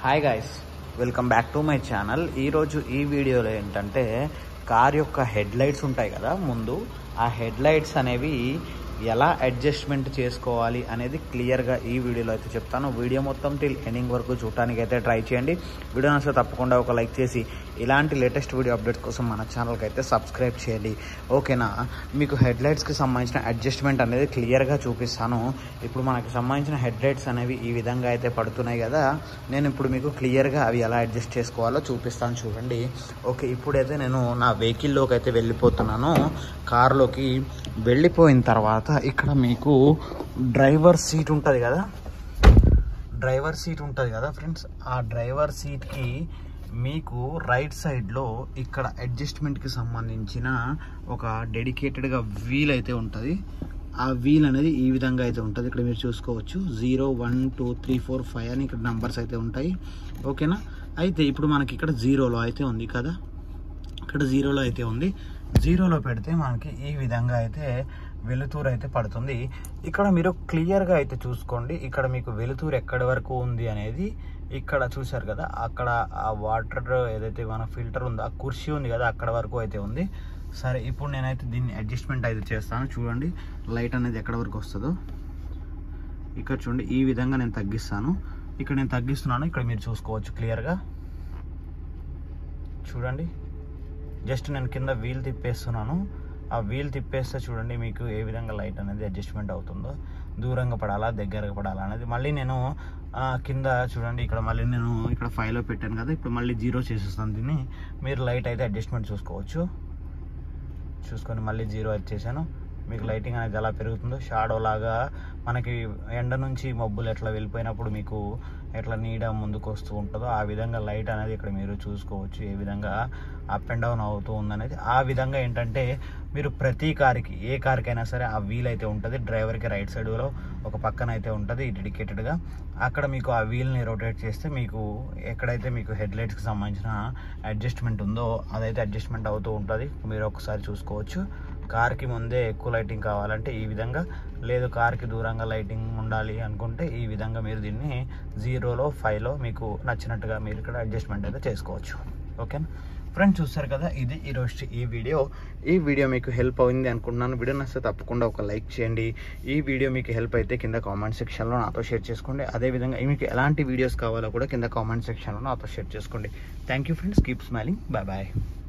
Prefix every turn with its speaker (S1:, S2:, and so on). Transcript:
S1: hi guys welcome back to my channel ఈరోజు ఈ వీడియోలో ఏంటంటే కార్ యొక్క హెడ్ లైట్స్ ఉంటాయి కదా ముందు ఆ హెడ్ లైట్స్ అనేవి ఎలా అడ్జస్ట్మెంట్ చేసుకోవాలి అనేది క్లియర్గా ఈ వీడియోలో అయితే చెప్తాను వీడియో మొత్తం టిల్ ఎండింగ్ వరకు చూడటానికి అయితే ట్రై చేయండి వీడియో నచ్చితే తప్పకుండా ఒక లైక్ చేసి ఇలాంటి లేటెస్ట్ వీడియో అప్డేట్స్ కోసం మన ఛానల్కి అయితే సబ్స్క్రైబ్ చేయండి ఓకేనా మీకు హెడ్ లైట్స్కి సంబంధించిన అడ్జస్ట్మెంట్ అనేది క్లియర్గా చూపిస్తాను ఇప్పుడు మనకి సంబంధించిన హెడ్ లైట్స్ అనేవి ఈ విధంగా అయితే పడుతున్నాయి కదా నేను ఇప్పుడు మీకు క్లియర్గా అవి ఎలా అడ్జస్ట్ చేసుకోవాలో చూపిస్తాను చూడండి ఓకే ఇప్పుడైతే నేను నా వెహికల్లోకి అయితే వెళ్ళిపోతున్నాను కార్లోకి వెళ్ళిపోయిన తర్వాత ఇక్కడ మీకు డ్రైవర్ సీట్ ఉంటుంది కదా డ్రైవర్ సీట్ ఉంటుంది కదా ఫ్రెండ్స్ ఆ డ్రైవర్ సీట్కి మీకు రైట్ సైడ్లో ఇక్కడ అడ్జస్ట్మెంట్కి సంబంధించిన ఒక డెడికేటెడ్గా వీల్ అయితే ఉంటుంది ఆ వీల్ అనేది ఈ విధంగా అయితే ఉంటుంది ఇక్కడ మీరు చూసుకోవచ్చు zero one two three four five అని ఇక్కడ నంబర్స్ అయితే ఉంటాయి ఓకేనా అయితే ఇప్పుడు మనకి ఇక్కడ జీరోలో అయితే ఉంది కదా ఇక్కడ జీరోలో అయితే ఉంది జీరోలో పెడితే మనకి ఈ విధంగా అయితే వెలుతురు అయితే పడుతుంది ఇక్కడ మీరు క్లియర్గా అయితే చూసుకోండి ఇక్కడ మీకు వెలుతురు ఎక్కడి వరకు ఉంది అనేది ఇక్కడ చూశారు కదా అక్కడ ఆ వాటర్ ఏదైతే మన ఫిల్టర్ ఉందో ఆ కుర్చీ ఉంది కదా అక్కడ వరకు అయితే ఉంది సరే ఇప్పుడు నేనైతే దీన్ని అడ్జస్ట్మెంట్ అయితే చేస్తాను చూడండి లైట్ అనేది ఎక్కడ వరకు వస్తుందో ఇక్కడ చూడండి ఈ విధంగా నేను తగ్గిస్తాను ఇక్కడ నేను తగ్గిస్తున్నాను ఇక్కడ మీరు చూసుకోవచ్చు క్లియర్గా చూడండి జస్ట్ నేను కింద వీల్ తిప్పేస్తున్నాను ఆ వీల్ తిప్పేస్తే చూడండి మీకు ఏ విధంగా లైట్ అనేది అడ్జస్ట్మెంట్ అవుతుందో దూరంగా పడాలా దగ్గరగా పడాలా అనేది మళ్ళీ నేను ఆ, కింద చూడండి ఇక్కడ మళ్ళీ నేను ఇక్కడ ఫైవ్లో పెట్టాను కదా ఇప్పుడు మళ్ళీ జీరో చేసేస్తాను దీన్ని మీరు లైట్ అయితే అడ్జస్ట్మెంట్ చూసుకోవచ్చు చూసుకొని మళ్ళీ జీరో అయితే చేశాను మీకు లైటింగ్ అనేది ఎలా పెరుగుతుందో షాడో లాగా మనకి ఎండ నుంచి మబ్బులు ఎట్లా వెళ్ళిపోయినప్పుడు మీకు ఎట్లా నీడ ముందుకు వస్తూ ఉంటుందో ఆ విధంగా లైట్ అనేది ఇక్కడ మీరు చూసుకోవచ్చు ఏ విధంగా అప్ అండ్ డౌన్ అవుతూ ఉందనేది ఆ విధంగా ఏంటంటే మీరు ప్రతి కార్కి ఏ కార్కైనా సరే ఆ వీల్ అయితే ఉంటుంది డ్రైవర్కి రైట్ సైడ్లో ఒక పక్కన అయితే ఉంటుంది డెడికేటెడ్గా అక్కడ మీకు ఆ వీల్ని రొటేట్ చేస్తే మీకు ఎక్కడైతే మీకు హెడ్ లైట్స్కి సంబంధించిన అడ్జస్ట్మెంట్ ఉందో అదైతే అడ్జస్ట్మెంట్ అవుతూ ఉంటుంది మీరు ఒకసారి చూసుకోవచ్చు కార్కి ముందే ఎక్కువ లైటింగ్ కావాలంటే ఈ విధంగా లేదు కార్కి దూరంగా లైటింగ్ ఉండాలి అనుకుంటే ఈ విధంగా మీరు దీన్ని జీరోలో ఫైవ్లో మీకు నచ్చినట్టుగా మీరు ఇక్కడ అడ్జస్ట్మెంట్ అయితే చేసుకోవచ్చు ఓకేనా ఫ్రెండ్స్ చూస్తారు కదా ఇది ఈరోజు ఈ వీడియో ఈ వీడియో మీకు హెల్ప్ అయింది అనుకుంటున్నాను వీడియో నచ్చితే తప్పకుండా ఒక లైక్ చేయండి ఈ వీడియో మీకు హెల్ప్ అయితే కింద కామెంట్ సెక్షన్లో నాతో షేర్ చేసుకోండి అదేవిధంగా మీకు ఎలాంటి వీడియోస్ కావాలో కూడా కింద కామెంట్ సెక్షన్లో నాతో షేర్ చేసుకోండి thank you friends keep smiling bye bye